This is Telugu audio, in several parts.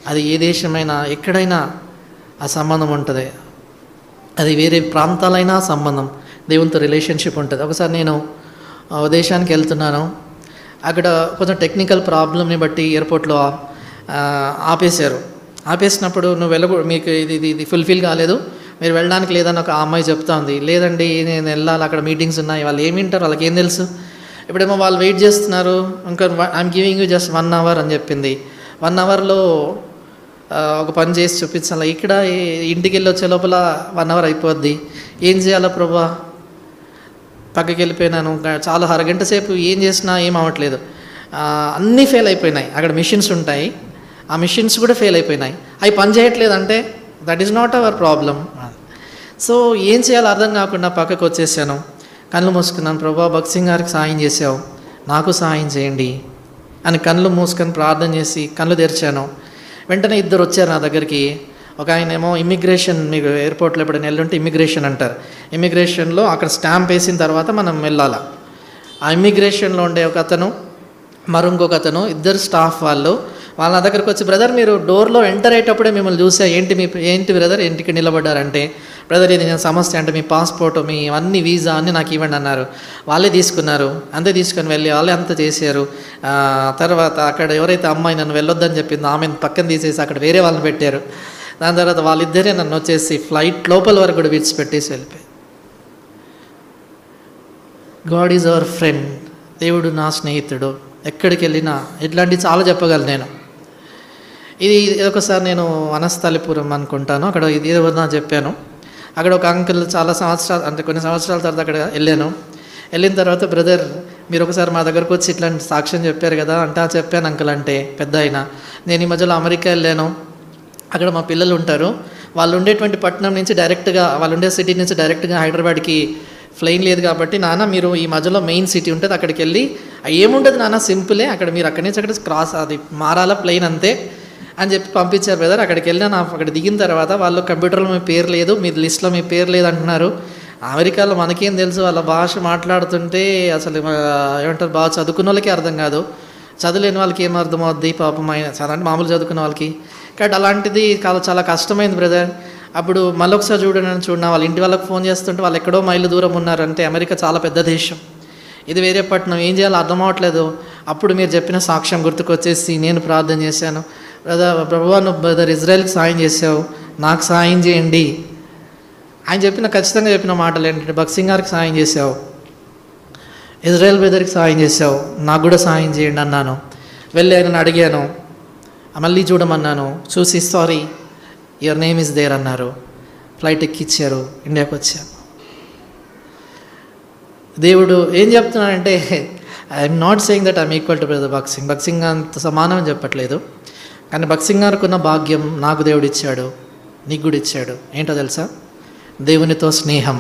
అది ఏ దేశమైనా ఎక్కడైనా ఆ సంబంధం ఉంటుంది అది వేరే ప్రాంతాలైనా ఆ సంబంధం దేవునితో రిలేషన్షిప్ ఉంటుంది ఒకసారి నేను ఆ, ఓ దేశానికి వెళ్తున్నాను అక్కడ కొంచెం టెక్నికల్ ప్రాబ్లమ్ని బట్టి ఎయిర్పోర్ట్లో ఆ, ఆపేశారు ఆపేసినప్పుడు నువ్వు వెళ్ళకూ మీకు ఇది ఇది ఇది ఫుల్ఫిల్ కాలేదు మీరు వెళ్ళడానికి లేదని ఒక అమ్మాయి చెప్తా ఉంది లేదండి నేను వెళ్ళాలి అక్కడ మీటింగ్స్ ఉన్నాయి వాళ్ళు ఏమి వింటారు వాళ్ళకి ఏం తెలుసు ఇప్పుడేమో వాళ్ళు వెయిట్ చేస్తున్నారు ఇంకా I'm giving you just one hour అని చెప్పింది వన్ అవర్లో ఒక పని చేసి చూపించాలి ఇక్కడ ఈ- ఇంటికి వెళ్ళి వచ్చే లోపల వన్ అవర్ అయిపోద్ది ఏం చేయాలా ప్రభా పక్కకి వెళ్ళిపోయినాను ఇంకా చాలా అరగంట సేపు ఏం చేసినా ఏం అవ్వట్లేదు ఆ, అన్నీ ఫెయిల్ అయిపోయినాయి అక్కడ మిషన్స్ ఉంటాయి ఆ మిషన్స్ కూడా ఫెయిల్ అయిపోయినాయి అవి పని చేయట్లేదు అంటే that is not our problem so ఏం చేయాలో అర్థం కాకుండా పక్కకు వచ్చేసాను కళ్ళు మూసుకున్నాను ప్రభా భక్సింగ్ గారికి సాయం చేసావు నాకు సహాయం చేయండి అని కళ్ళు మూసుకొని ప్రార్థన చేసి కళ్ళు తెరిచాను వెంటనే ఇద్దరు వచ్చారు నా దగ్గరికి ఒక ఆయన ఏమో ఇమిగ్రేషన్ మీకు ఎయిర్పోర్ట్లో ఎప్పుడైనా వెళ్ళుంటే ఇమిగ్రేషన్ అంటారు ఇమిగ్రేషన్లో అక్కడ స్టాంప్ వేసిన తర్వాత మనం వెళ్ళాలి ఆ ఇమిగ్రేషన్లో ఉండే ఒక అతను మరి ఇంకొక అతను ఇద్దరు స్టాఫ్ వాళ్ళు వాళ్ళ నా దగ్గరకు వచ్చి బ్రదర్ మీరు డోర్లో ఎంటర్ అయ్యేటప్పుడే మిమ్మల్ని చూసా ఏంటి మీ ఏంటి బ్రదర్ ఇంటికి నిలబడ్డారంటే బ్రదర్ ఇది నేను సమస్య అంటే మీ పాస్పోర్ట్ మీ అన్ని వీసా అన్ని నాకు ఇవ్వండి అన్నారు వాళ్ళే తీసుకున్నారు అంతే తీసుకొని వెళ్ళి వాళ్ళే అంతా చేశారు ఆ, తర్వాత అక్కడ ఎవరైతే అమ్మాయి నన్ను వెళ్ళొద్దని చెప్పిందో ఆమెను పక్కన తీసేసి అక్కడ వేరే వాళ్ళని పెట్టారు దాని తర్వాత వాళ్ళిద్దరే నన్ను వచ్చేసి ఫ్లైట్ లోపల వరకు కూడా విడిచిపెట్టేసి వెళ్ళిపోయి గాడ్ ఈజ్ అవర్ ఫ్రెండ్ దేవుడు నా స్నేహితుడు ఎక్కడికి వెళ్ళినా ఇట్లాంటివి చాలా చెప్పగలను నేను ఇది ఒకసారి నేను వనస్థలిపురం అనుకుంటాను అక్కడ ఇది ఏదో నా చెప్పాను అక్కడ ఒక అంకుల్ చాలా సంవత్సరాలు అంటే కొన్ని సంవత్సరాల తర్వాత అక్కడ వెళ్ళాను వెళ్ళిన తర్వాత బ్రదర్ మీరు ఒకసారి మా దగ్గరకు వచ్చి ఇట్లాంటి సాక్ష్యం చెప్పారు కదా అంటే "ఆ, చెప్పాను అంకుల్ అంటే పెద్ద అయినా నేను ఈ మధ్యలో అమెరికా వెళ్ళాను అక్కడ మా పిల్లలు ఉంటారు వాళ్ళు ఉండేటువంటి పట్టణం నుంచి డైరెక్ట్గా వాళ్ళు ఉండే సిటీ నుంచి డైరెక్ట్గా హైదరాబాద్కి ఫ్లైన్ లేదు కాబట్టి నాన్న మీరు ఈ మధ్యలో మెయిన్ సిటీ ఉంటుంది అక్కడికి వెళ్ళి "ఆ, ఏముంటుంది నాన్న సింపులే అక్కడ మీరు అక్కడి నుంచి అక్కడ క్రాస్ అది మారాల ప్లెయిన్ అంతే అని చెప్పి పంపించారు బ్రదర్ అక్కడికి వెళ్ళినా అక్కడ దిగిన తర్వాత వాళ్ళు కంప్యూటర్లో మీ పేరు లేదు మీ లిస్ట్లో మీ పేరు లేదు అంటున్నారు అమెరికాలో మనకేం తెలుసు వాళ్ళ భాష మాట్లాడుతుంటే అసలు ఆ, ఏమంటారు బాగా చదువుకున్న వాళ్ళకి అర్థం కాదు చదువులేని వాళ్ళకి ఏం అర్థమవుద్ది పాపం ఆయన చాలా అంటే మామూలు చదువుకున్న వాళ్ళకి కాబట్టి అలాంటిది చాలా చాలా కష్టమైంది బ్రదర్ అప్పుడు మళ్ళొకసారి చూడండి చూడండి వాళ్ళ ఇంటి వాళ్ళకి ఫోన్ చేస్తుంటే వాళ్ళు ఎక్కడో మైళ్ళు దూరం ఉన్నారంటే అమెరికా చాలా పెద్ద దేశం ఇది వేరే పట్టణం ఏం చేయాలో అర్థం అవ్వట్లేదు అప్పుడు మీరు చెప్పిన సాక్ష్యం గుర్తుకొచ్చేసి నేను ప్రార్థన చేశాను బ్రదర్ ప్రభు నువ్వు బ్రదర్ ఇజ్రాయెల్కి సాయం చేసావు నాకు సాయం చేయండి ఆయన చెప్పిన ఖచ్చితంగా చెప్పిన మాటలు ఏంటంటే భక్సింగ్ గారికి సాయం చేసావు ఇజ్రాయెల్ బ్రదర్కి సాయం చేసావు నాకు కూడా సాయం చేయండి అన్నాను వెళ్ళి ఆయనను అడిగాను మళ్ళీ చూడమన్నాను చూసి sorry your name is there అన్నారు ఫ్లైట్ ఎక్కిచ్చారు ఇండియాకి వచ్చాను దేవుడు ఏం చెప్తున్నాడంటే I'm not saying that I'm equal to brother boxing boxing అంత సమానం అని చెప్పట్లేదు కానీ బాక్సింగ్ గారికి ఉన్న భాగ్యం నాకు దేవుడు ఇచ్చాడు నీకు కూడా ఇచ్చాడు ఏంటో తెలుసా దేవునితో స్నేహం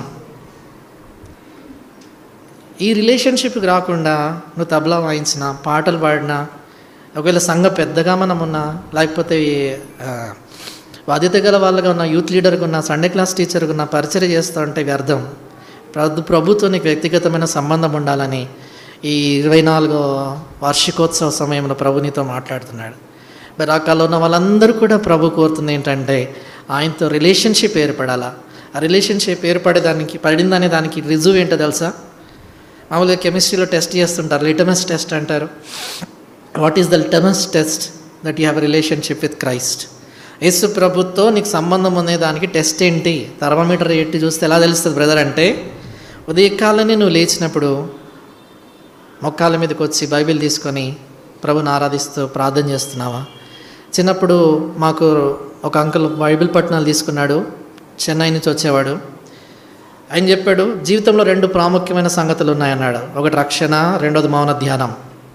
ఈ రిలేషన్షిప్కి రాకుండా నువ్వు తబలా వాయించినా పాటలు పాడినా ఒకవేళ సంఘ పెద్దగా మనం ఉన్నా లేకపోతే ఆ, బాధ్యత గల వాళ్ళగా ఉన్న యూత్ లీడర్గా ఉన్న సండే క్లాస్ టీచర్గా ఉన్న పరిచయం చేస్తూ ఉంటే వ్యర్థం ప్రభు ప్రభుత్వం నీకు వ్యక్తిగతమైన సంబంధం ఉండాలని ఈ ఇరవై నాలుగో వార్షికోత్సవ సమయంలో ప్రభు నీతో మాట్లాడుతున్నాడు మరి ఆ కాలంలో ఉన్న వాళ్ళందరూ కూడా ప్రభు కోరుతుంది ఏంటంటే ఆయనతో రిలేషన్షిప్ ఏర్పడాలా ఆ రిలేషన్షిప్ ఏర్పడేదానికి పడిందనే దానికి రిజువ్ ఏంటో తెలుసా మామూలుగా కెమిస్ట్రీలో టెస్ట్ చేస్తుంటారు లిటమస్ టెస్ట్ అంటారు what is the litmus test that you have relationship with Christ Yesu ప్రభుతో నీకు సంబంధం ఉండే దానికి టెస్ట్ ఏంటి థర్మోమీటర్ ఎట్టి చూస్తే ఎలా తెలుస్తుంది బ్రదర్ అంటే ఉదయకాలనే నువ్వు లేచినప్పుడు మొక్కాల మీదకి వచ్చి బైబిల్ తీసుకొని ప్రభుని ఆరాధిస్తూ ప్రార్థన చేస్తున్నావా చిన్నప్పుడు మాకు ఒక అంకుల్ బైబిల్ పట్టణాలు తీసుకున్నాడు చెన్నై నుంచి వచ్చేవాడు ఆయన చెప్పాడు జీవితంలో రెండు ప్రాముఖ్యమైన సంగతులు ఉన్నాయన్నాడు ఒకటి రక్షణ రెండోది మౌన ధ్యానం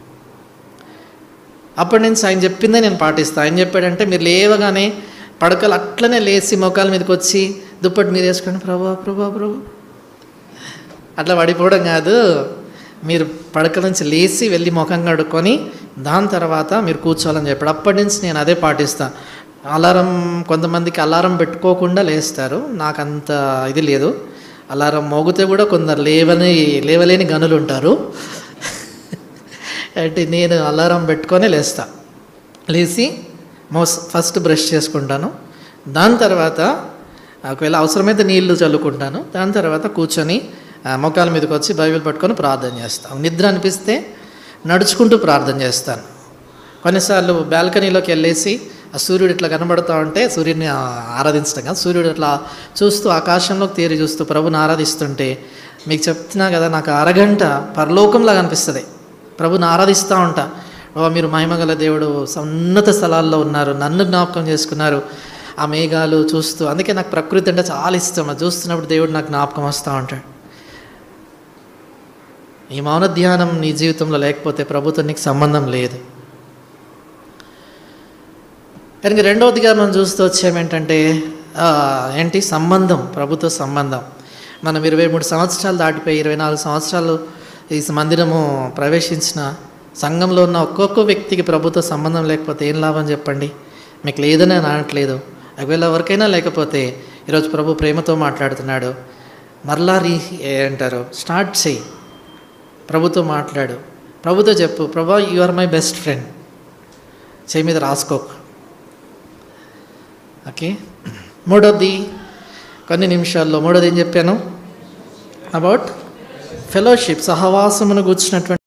అప్పటి నుంచి ఆయన చెప్పిందే నేను పాటిస్తాను ఆయన చెప్పాడంటే మీరు లేవగానే పడకలు అట్లనే లేచి మొక్కల మీదకి వచ్చి దుప్పటి మీద వేసుకోండి ప్రభా ప్రభా ప్రభా అట్లా పడిపోవడం కాదు మీరు పడక నుంచి లేచి వెళ్ళి ముఖం కడుక్కొని దాని తర్వాత మీరు కూర్చోవాలని చెప్పాడు అప్పటి నుంచి నేను అదే పాటిస్తాను అలారం కొంతమందికి అలారం పెట్టుకోకుండా లేస్తారు నాకు అంత ఇది లేదు అలారం మోగితే కూడా కొందరు లేవని లేవలేని గనులు ఉంటారు అంటే నేను అలారం పెట్టుకొని లేస్తా లేచి మోస్ ఫస్ట్ బ్రష్ చేసుకుంటాను దాని తర్వాత ఒకవేళ అవసరమైతే నీళ్లు చల్లుకుంటాను దాని తర్వాత కూర్చొని ఆ, మోకాల మీదకి వచ్చి బైబిల్ పట్టుకొని ప్రార్థన చేస్తాను నిద్ర అనిపిస్తే నడుచుకుంటూ ప్రార్థన చేస్తాను కొన్నిసార్లు బాల్కనీలోకి వెళ్ళేసి ఆ సూర్యుడు ఇట్లా కనబడుతూ ఉంటే సూర్యుడిని ఆ, ఆరాధించడం కదా సూర్యుడు ఇట్లా చూస్తూ ఆకాశంలోకి తేరి చూస్తూ ప్రభుని ఆరాధిస్తుంటే మీకు చెప్తున్నా కదా నాకు ఆ అరగంట పరలోకంలాగా అనిపిస్తుంది ప్రభుని ఆరాధిస్తూ ఉంటా బాబా మీరు మహిమగల దేవుడు ఉన్నత స్థలాల్లో ఉన్నారు నన్ను జ్ఞాపకం చేసుకున్నారు ఆ మేఘాలు చూస్తూ అందుకే నాకు ప్రకృతి అంటే చాలా ఇష్టం అది చూస్తున్నప్పుడు దేవుడు నాకు జ్ఞాపకం వస్తూ ఉంటాడు ఈ మౌన ధ్యానం నీ జీవితంలో లేకపోతే ప్రభుత్వం నీకు సంబంధం లేదు కనుక రెండవదిగా మనం చూస్తూ వచ్చేమేంటంటే ఆ, ఏంటి సంబంధం ప్రభుత్వ సంబంధం మనం ఇరవై మూడు సంవత్సరాలు దాటిపోయి ఇరవై నాలుగు సంవత్సరాలు ఈ మందిరము ప్రవేశించిన సంఘంలో ఉన్న ఒక్కొక్క వ్యక్తికి ప్రభుత్వ సంబంధం లేకపోతే ఏం లాభం చెప్పండి మీకు లేదని నేను అనట్లేదు ఒకవేళ ఎవరికైనా లేకపోతే ఈరోజు ప్రభు ప్రేమతో మాట్లాడుతున్నాడు మరలా రీ అంటారు స్టార్ట్ చేయి ప్రభుతో మాట్లాడు ప్రభుతో చెప్పు Prabha you are my best friend చేయి మీద రాసుకోకు ఓకే మూడోది కొన్ని నిమిషాల్లో మూడోది ఏం చెప్పాను అబౌట్ ఫెలోషిప్ సహవాసమును కూర్చున్నటువంటి